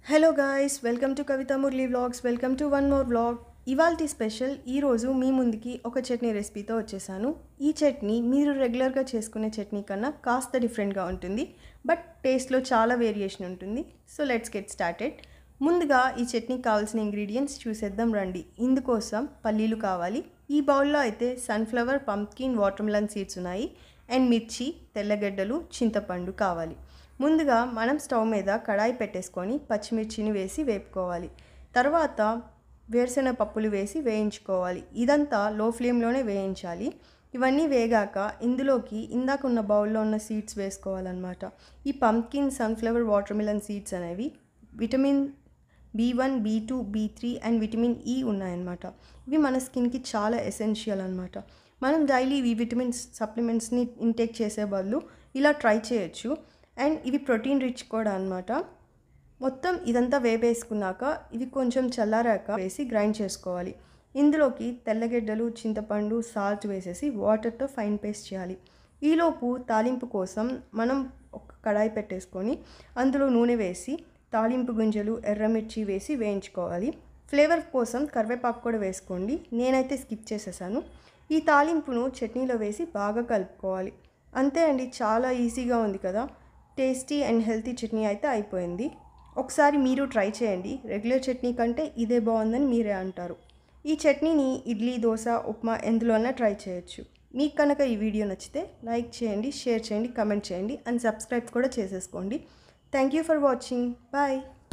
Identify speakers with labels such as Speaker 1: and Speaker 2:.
Speaker 1: hello guys welcome to Kavitha Murali vlogs welcome to one more vlog ఇవాల్టి special ఈరోజు మీ ముందుకి ఒక చట్నీ రెసిపీతో వచ్చేసాను ఈ చట్నీ మీరు రెగ్యులర్గా చేసుకునే చట్నీ కన్నా కాస్త డిఫరెంట్గా ఉంటుంది బట్ టేస్ట్లో చాలా వేరియేషన్ ఉంటుంది సో లెట్స్ గెట్ స్టార్టెడ్ ముందుగా ఈ చట్నీకి కావాల్సిన ఇంగ్రీడియంట్స్ చూసేద్దాం రండి ఇందుకోసం పల్లీలు కావాలి ఈ బౌల్లో అయితే సన్ఫ్లవర్ పంప్కిన్ వాటర్మెలన్ సీడ్స్ ఉన్నాయి అండ్ మిర్చి తెల్లగడ్డలు చింతపండు కావాలి ముందుగా మనం స్టవ్ మీద కడాయి పెట్టేసుకొని పచ్చిమిర్చిని వేసి వేపుకోవాలి తర్వాత వేరుశెనగ పప్పులు వేసి వేయించుకోవాలి ఇదంతా లో ఫ్లేమ్లోనే వేయించాలి ఇవన్నీ వేగాక ఇందులోకి ఇందాక ఉన్న బౌల్లో ఉన్న సీడ్స్ వేసుకోవాలన్నమాట ఈ పంప్కిన్ సన్ఫ్లవర్ వాటర్మిలన్ సీడ్స్ అనేవి vitamin B one B two B three and vitamin E ఉన్నాయన్నమాట ఇవి మన స్కిన్కి చాలా ఎసెన్షియల్ అనమాట మనం డైలీ ఈ విటమిన్స్ సప్లిమెంట్స్ని ఇంటేక్ చేసే బదులు ఇలా ట్రై చేయొచ్చు అండ్ ఇవి ప్రోటీన్ రిచ్ కూడా అనమాట మొత్తం ఇదంతా వేపేసుకున్నాక ఇవి కొంచెం చల్లారాక వేసి గ్రైండ్ చేసుకోవాలి ఇందులోకి తెల్లగడ్డలు చింతపండు సాల్ట్ వేసేసి వాటర్తో ఫైన్ పేస్ట్ చేయాలి ఈలోపు తాలింపు కోసం మనం ఒక కడాయి పెట్టేసుకొని అందులో నూనె వేసి తాలింపు గింజలు ఎర్రమిర్చి వేసి వేయించుకోవాలి ఫ్లేవర్ కోసం కరివేపాకు కూడా వేసుకోండి నేనైతే స్కిప్ చేసేసాను ఈ తాలింపును చట్నీలో వేసి బాగా కలుపుకోవాలి అంతే అండి చాలా ఈజీగా ఉంది కదా టేస్టీ అండ్ హెల్తీ చట్నీ అయితే అయిపోయింది ఒకసారి మీరు ట్రై చేయండి రెగ్యులర్ చట్నీ కంటే ఇదే బాగుందని మీరే అంటారు ఈ చట్నీని ఇడ్లీ దోశ ఉప్మా ఎందులోనే ట్రై చేయొచ్చు మీకు కనుక ఈ వీడియో నచ్చితే లైక్ చేయండి షేర్ చేయండి కమెంట్ చేయండి అండ్ సబ్స్క్రైబ్ కూడా చేసేసుకోండి thank you for watching bye